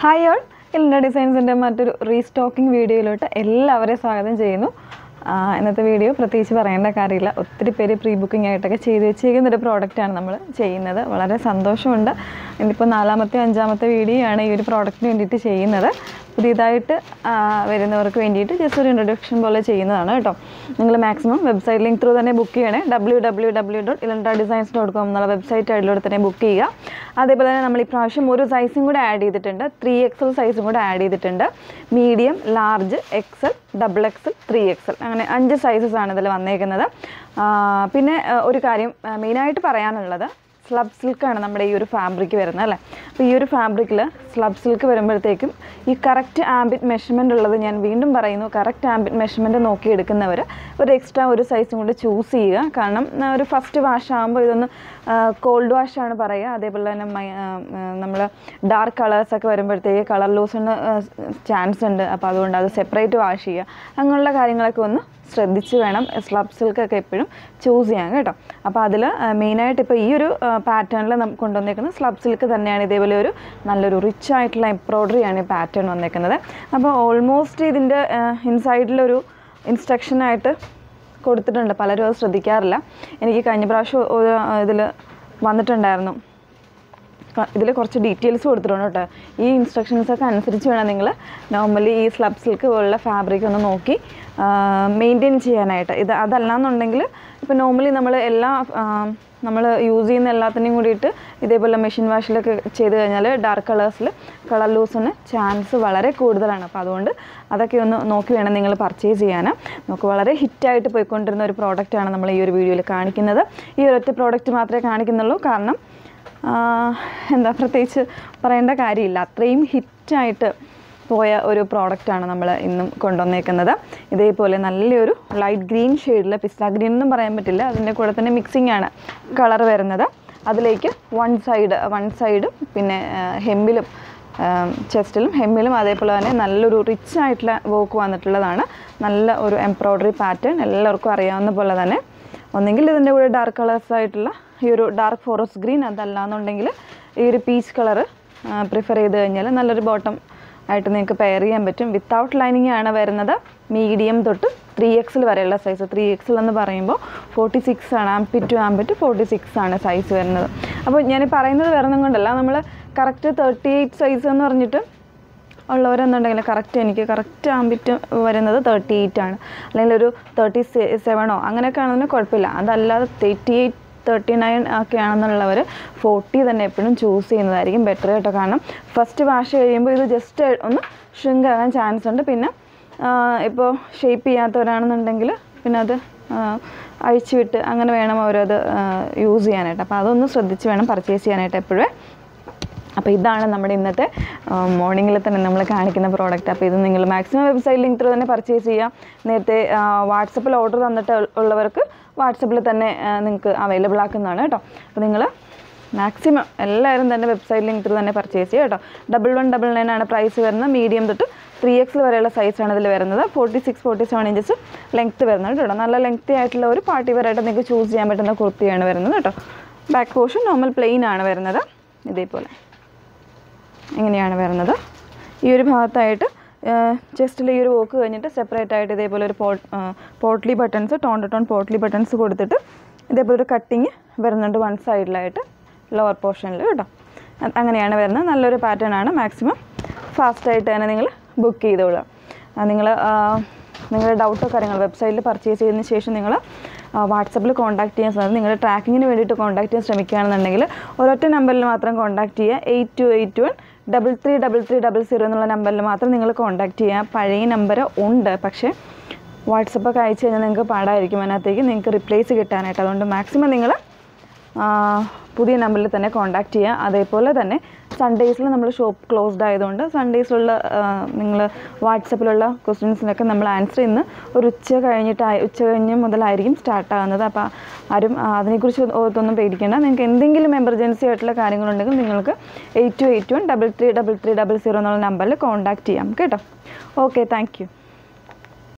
hi all ഇലിൻഡ ഡിസൈൻസിൻ്റെ മറ്റൊരു restocking വീഡിയോയിലോട്ട് എല്ലാവരെയും സ്വാഗതം ചെയ്യുന്നു ആ, ഇന്നത്തെ വീഡിയോ പ്രത്യേകിച്ച് പറയേണ്ട കാര്യമില്ല ഒത്തിരി പേര് പ്രീ ബുക്കിംഗ് ആയിട്ടൊക്കെ ചെയ്ത് വെച്ചിരിക്കുന്ന ഒരു പ്രോഡക്റ്റാണ് നമ്മൾ ചെയ്യുന്നത് വളരെ സന്തോഷമുണ്ട് ഇനിയിപ്പോൾ നാലാമത്തെ അഞ്ചാമത്തെ വീഡിയോ ആണ് ഈ ഒരു പ്രോഡക്റ്റിന് വേണ്ടിയിട്ട് ചെയ്യുന്നത് പുതിയതായിട്ട് ആ, വരുന്നവർക്ക് വേണ്ടിയിട്ട് ജസ്റ്റ് ഒരു ഇൻട്രൊഡക്ഷൻ പോലെ ചെയ്യുന്നതാണ് കേട്ടോ നിങ്ങൾ മാക്സിമം വെബ്സൈറ്റ് ലിങ്ക് ത്രൂ തന്നെ ബുക്ക് ചെയ്യണേ ഡബ്ല്യൂ ഡബ്ല്യൂ ഡബ്ല്യൂ ഡോട്ട് ഇലൻഡ ഡിസൈൻസ് ഡോട്ട് കോം എന്നുള്ള വെബ്സൈറ്റ് അതിലൂടെ തന്നെ ബുക്ക് ചെയ്യുക അതേപോലെ തന്നെ നമ്മൾ ഈ പ്രാവശ്യം ഒരു സൈസും കൂടെ ആഡ് ചെയ്തിട്ടുണ്ട് ത്രീ എക്സൽ സൈസും കൂടെ ആഡ് ചെയ്തിട്ടുണ്ട് medium large XL double XL three XL അങ്ങനെ അഞ്ച് സൈസസ് ആണ് ഇതിൽ വന്നേക്കുന്നത് ആ, പിന്നെ ആ, ഒരു കാര്യം മെയിനായിട്ട് പറയാനുള്ളത് സ്ലബ് സിൽക്കാണ് നമ്മുടെ ഈ ഒരു ഫാബ്രിക് വരുന്നത് അല്ലേ അപ്പോൾ ഈ ഒരു ഫാബ്രിക്കിൽ സ്ലബ് സിൽക്ക് വരുമ്പോഴത്തേക്കും ഈ കറക്റ്റ് ആംബിറ്റ് മെഷർമെൻ്റ് ഉള്ളത് ഞാൻ വീണ്ടും പറയുന്നു കറക്റ്റ് ആംബിറ്റ് മെഷർമെൻറ്റ് നോക്കി എടുക്കുന്നവർ ഒരു എക്സ്ട്രാ ഒരു സൈസും കൂടി ചൂസ് ചെയ്യുക കാരണം ആ, ഒരു ഫസ്റ്റ് വാഷ് ആകുമ്പോൾ ഇതൊന്ന് കോൾഡ് വാഷാണ് പറയുക അതേപോലെ തന്നെ നമ്മൾ ഡാർക്ക് കളേഴ്സൊക്കെ വരുമ്പോഴത്തേക്ക് കളർ ലൂസിന് ചാൻസ് ഉണ്ട് അപ്പോൾ അതുകൊണ്ട് അത് സെപ്പറേറ്റ് വാഷ് ചെയ്യുക അങ്ങനെയുള്ള കാര്യങ്ങളൊക്കെ ഒന്ന് ശ്രദ്ധിച്ച് വേണം സ്ലബ് സിൽക്കൊക്കെ എപ്പോഴും ചൂസ് ചെയ്യാൻ കേട്ടോ അപ്പോൾ അതിൽ മെയിനായിട്ട് ഇപ്പോൾ ഈ ഒരു പാറ്റേണിൽ നമുക്ക് കൊണ്ടുവന്നേക്കുന്നത് സ്ലബ് സിൽക്ക് തന്നെയാണ് ഇതേപോലെ ഒരു നല്ലൊരു റിച്ച് ആയിട്ടുള്ള എംബ്രോയ്ഡറിയാണ് ഈ പാറ്റേൺ വന്നേക്കുന്നത് അപ്പോൾ ഓൾമോസ്റ്റ് ഇതിൻ്റെ ഇൻസൈഡിലൊരു ഇൻസ്ട്രക്ഷനായിട്ട് കൊടുത്തിട്ടുണ്ട് പലരും അത് ശ്രദ്ധിക്കാറില്ല എനിക്ക് കഴിഞ്ഞ പ്രാവശ്യം ഒരു ഇതിൽ വന്നിട്ടുണ്ടായിരുന്നു ഇതിൽ കുറച്ച് ഡീറ്റെയിൽസ് കൊടുത്തിട്ടുണ്ട് കേട്ടോ ഈ ഇൻസ്ട്രക്ഷൻസ് ഒക്കെ അനുസരിച്ച് വേണം നിങ്ങൾ നോർമലി ഈ സ്ലബ് സിൽക്ക് പോലുള്ള ഫാബ്രിക് ഒന്ന് നോക്കി മെയിൻറ്റെയിൻ ചെയ്യാനായിട്ട് ഇത് അതല്ലാന്നുണ്ടെങ്കിൽ ഇപ്പോൾ നോർമലി നമ്മൾ എല്ലാ നമ്മൾ യൂസ് ചെയ്യുന്ന എല്ലാത്തിനെയും കൂടിയിട്ട് ഇതേപോലെ മെഷീൻ വാഷിലൊക്കെ ചെയ്ത് കഴിഞ്ഞാൽ ഡാർക്ക് കളേഴ്സിൽ കളർ ലൂസിന് ചാൻസ് വളരെ കൂടുതലാണ് അപ്പോൾ അതുകൊണ്ട് അതൊക്കെ ഒന്ന് നോക്കി വേണം നിങ്ങൾ പർച്ചേസ് ചെയ്യാൻ നമുക്ക് വളരെ ഹിറ്റായിട്ട് പോയിക്കൊണ്ടിരുന്ന ഒരു പ്രോഡക്റ്റാണ് നമ്മൾ ഈ ഒരു വീഡിയോയിൽ കാണിക്കുന്നത് ഈ ഒരൊറ്റ പ്രോഡക്റ്റ് മാത്രമേ കാണിക്കുന്നുള്ളൂ കാരണം ആഹ് എന്താ പ്രത്യേകിച്ച് പറയേണ്ട കാര്യമില്ല അത്രയും ഹിറ്റായിട്ട് പോയ ഒരു പ്രോഡക്റ്റാണ് നമ്മൾ ഇന്നും കൊണ്ടുവന്നേക്കുന്നത് ഇതേപോലെ നല്ലൊരു ലൈറ്റ് ഗ്രീൻ ഷെയ്ഡിൽ പിസ്ത ഗ്രീൻ എന്നും പറയാൻ പറ്റില്ല അതിൻ്റെ കൂടെ തന്നെ മിക്സിംഗ് ആണ് കളർ വരുന്നത് അതിലേക്ക് വൺ സൈഡ് വൺ സൈഡും പിന്നെ ഹെമ്മിലും ചെസ്റ്റിലും ഹെമ്മിലും അതേപോലെ തന്നെ നല്ലൊരു റിച്ച് ആയിട്ടുള്ള വർക്ക് വന്നിട്ടുള്ളതാണ് നല്ല ഒരു എംബ്രോയ്ഡറി പാറ്റേൺ എല്ലാവർക്കും അറിയാവുന്ന പോലെ തന്നെ ഒന്നെങ്കിൽ ഇതിൻ്റെ കൂടെ ഡാർക്ക് കളേഴ്സ് ആയിട്ടുള്ള ഈ ഒരു ഡാർക്ക് ഫോറസ്റ്റ് ഗ്രീൻ അതല്ലാന്നുണ്ടെങ്കിൽ ഈ ഒരു പീച്ച് കളറ് പ്രിഫർ ചെയ്ത് കഴിഞ്ഞാൽ നല്ലൊരു ബോട്ടം ആയിട്ട് നിങ്ങൾക്ക് പെയർ ചെയ്യാൻ പറ്റും വിത്തൗട്ട് ലൈനിങ് ആണ് വരുന്നത് മീഡിയം തൊട്ട് ത്രീ എക്സിൽ വരെയുള്ള സൈസ് ത്രീ എക്സിൽ എന്ന് പറയുമ്പോൾ ഫോർട്ടി സിക്സ് ആണ് armpit to armpit forty six ആണ് സൈസ് വരുന്നത് അപ്പോൾ ഞാൻ ഈ പറയുന്നത് വേറെ ഒന്നും കൊണ്ടല്ല നമ്മൾ കറക്റ്റ് തേർട്ടി എയ്റ്റ് സൈസ് എന്ന് പറഞ്ഞിട്ട് ഉള്ളവരെന്നുണ്ടെങ്കിൽ കറക്റ്റ് എനിക്ക് കറക്റ്റ് ആംബിറ്റ് വരുന്നത് തേർട്ടി എയ്റ്റ് ആണ് അല്ലെങ്കിൽ ഒരു തേർട്ടി സെവനോ അങ്ങനെയൊക്കെ ആണെന്ന് കുഴപ്പമില്ല അതല്ലാതെ തേർട്ടി എയ്റ്റ് തേർട്ടി നയൻ ഒക്കെ ആണെന്നുള്ളവർ ഫോർട്ടി തന്നെ എപ്പോഴും ചൂസ് ചെയ്യുന്നതായിരിക്കും ബെറ്റർ കേട്ടോ കാരണം ഫസ്റ്റ് വാഷ് കഴിയുമ്പോൾ ഇത് ജസ്റ്റ് ഒന്ന് ഷ്രിങ്ക് ആകാൻ ചാൻസ് ഉണ്ട് പിന്നെ ഇപ്പോൾ ഷേപ്പ് ചെയ്യാത്തവരാണെന്നുണ്ടെങ്കിൽ പിന്നെ അത് അഴിച്ചു വിട്ട് അങ്ങനെ വേണം അവരത് യൂസ് ചെയ്യാനായിട്ട് അപ്പോൾ അതൊന്ന് ശ്രദ്ധിച്ച് വേണം പർച്ചേസ് ചെയ്യാനായിട്ട് എപ്പോഴേ അപ്പോൾ ഇതാണ് നമ്മുടെ ഇന്നത്തെ മോർണിംഗിൽ തന്നെ നമ്മൾ കാണിക്കുന്ന പ്രോഡക്റ്റ് അപ്പോൾ ഇത് നിങ്ങൾ മാക്സിമം വെബ്സൈറ്റ് ലിങ്ക് ത്രൂ തന്നെ പർച്ചേസ് ചെയ്യാം നേരത്തെ വാട്സപ്പിൽ ഓർഡർ തന്നിട്ട് ഉള്ളവർക്ക് വാട്സപ്പിൽ തന്നെ നിങ്ങൾക്ക് അവൈലബിൾ ആക്കുന്നതാണ് കേട്ടോ അപ്പോൾ നിങ്ങൾ മാക്സിമം എല്ലാവരും തന്നെ വെബ്സൈറ്റ് ലിങ്ക് ത്രൂ തന്നെ പർച്ചേസ് ചെയ്യുക കേട്ടോ ഡബിൾ വൺ ഡബിൾ നയൻ ആണ് പ്രൈസ് വരുന്നത് മീഡിയം തൊട്ട് ത്രീ എക്സിൽ വരെയുള്ള സൈസാണ് ഇതിൽ വരുന്നത് forty six forty seven inches length വരുന്നത് കേട്ടോ നല്ല ലെങ്ത്തി ആയിട്ടുള്ള ഒരു പാർട്ടി വെയറായിട്ട് നിങ്ങൾക്ക് ചൂസ് ചെയ്യാൻ പറ്റുന്ന കുർത്തിയാണ് വരുന്നത് കേട്ടോ ബാക്ക് പോർഷൻ നോർമൽ പ്ലെയിൻ ആണ് വരുന്നത് ഇതേപോലെ ഇങ്ങനെയാണ് വരുന്നത് ഈ ഒരു ഭാഗത്തായിട്ട് ചെസ്റ്റിൽ ഈ ഒരു വോക്ക് കഴിഞ്ഞിട്ട് സെപ്പറേറ്റ് ആയിട്ട് ഇതേപോലെ ഒരു pot potli buttons tone to tone potli buttons കൊടുത്തിട്ട് ഇതേപോലെ ഒരു കട്ടിങ് വരുന്നുണ്ട് വൺ സൈഡിലായിട്ട് ലോവർ പോർഷനിൽ കേട്ടോ അ- അങ്ങനെയാണ് വരുന്നത് നല്ലൊരു പാറ്റേൺ ആണ് മാക്സിമം ഫാസ്റ്റായിട്ട് തന്നെ നിങ്ങൾ ബുക്ക് ചെയ്തോളുക നിങ്ങൾ നിങ്ങളുടെ ഡൗട്ടോ കാര്യങ്ങൾ വെബ്സൈറ്റിൽ പർച്ചേസ് ചെയ്തതിന് ശേഷം നിങ്ങൾ വാട്സപ്പിൽ കോൺടാക്ട് ചെയ്യാൻ സാധിക്കും നിങ്ങളുടെ ട്രാക്കിങ്ങിന് വേണ്ടിയിട്ട് കോൺടാക്ട് ചെയ്യാൻ ശ്രമിക്കുകയാണെന്നുണ്ടെങ്കിൽ ഒരൊറ്റ നമ്പറിൽ മാത്രം കോൺടാക്ട് ചെയ്യുക eight two eight one double three double three double zero എന്നുള്ള നമ്പറിൽ മാത്രം നിങ്ങൾ കോൺടാക്ട് ചെയ്യുക പഴയ നമ്പർ ഉണ്ട് പക്ഷേ വാട്സപ്പൊക്കെ അയച്ചു കഴിഞ്ഞാൽ നിങ്ങൾക്ക് പാടായിരിക്കും അതിനകത്തേക്ക് നിങ്ങൾക്ക് റിപ്ലേസ് കിട്ടാനായിട്ട് അതുകൊണ്ട് മാക്സിമം നിങ്ങൾ പുതിയ നമ്പറിൽ തന്നെ കോൺടാക്ട് ചെയ്യുക അതേപോലെ തന്നെ സൺഡേയ്സിൽ നമ്മൾ ഷോപ്പ് ക്ലോസ്ഡ് ആയതുകൊണ്ട് സൺഡേയ്സിലുള്ള നിങ്ങൾ വാട്സപ്പിലുള്ള ക്വസ്റ്റ്യൻസിനൊക്കെ നമ്മൾ ആൻസർ ഇന്ന് ഒരു ഉച്ച കഴിഞ്ഞിട്ട് ഉച്ച കഴിഞ്ഞ് മുതലായിരിക്കും സ്റ്റാർട്ട് ആകുന്നത് അപ്പോൾ ആരും ആ, അതിനെക്കുറിച്ച് ഓർത്തൊന്നും പേടിക്കേണ്ട നിങ്ങൾക്ക് എന്തെങ്കിലും എമർജൻസി ആയിട്ടുള്ള കാര്യങ്ങളുണ്ടെങ്കിൽ നിങ്ങൾക്ക് eight two eight one double three double three double zero എന്നുള്ള നമ്പറിൽ കോൺടാക്ട് ചെയ്യാം കേട്ടോ ഓക്കെ താങ്ക് യു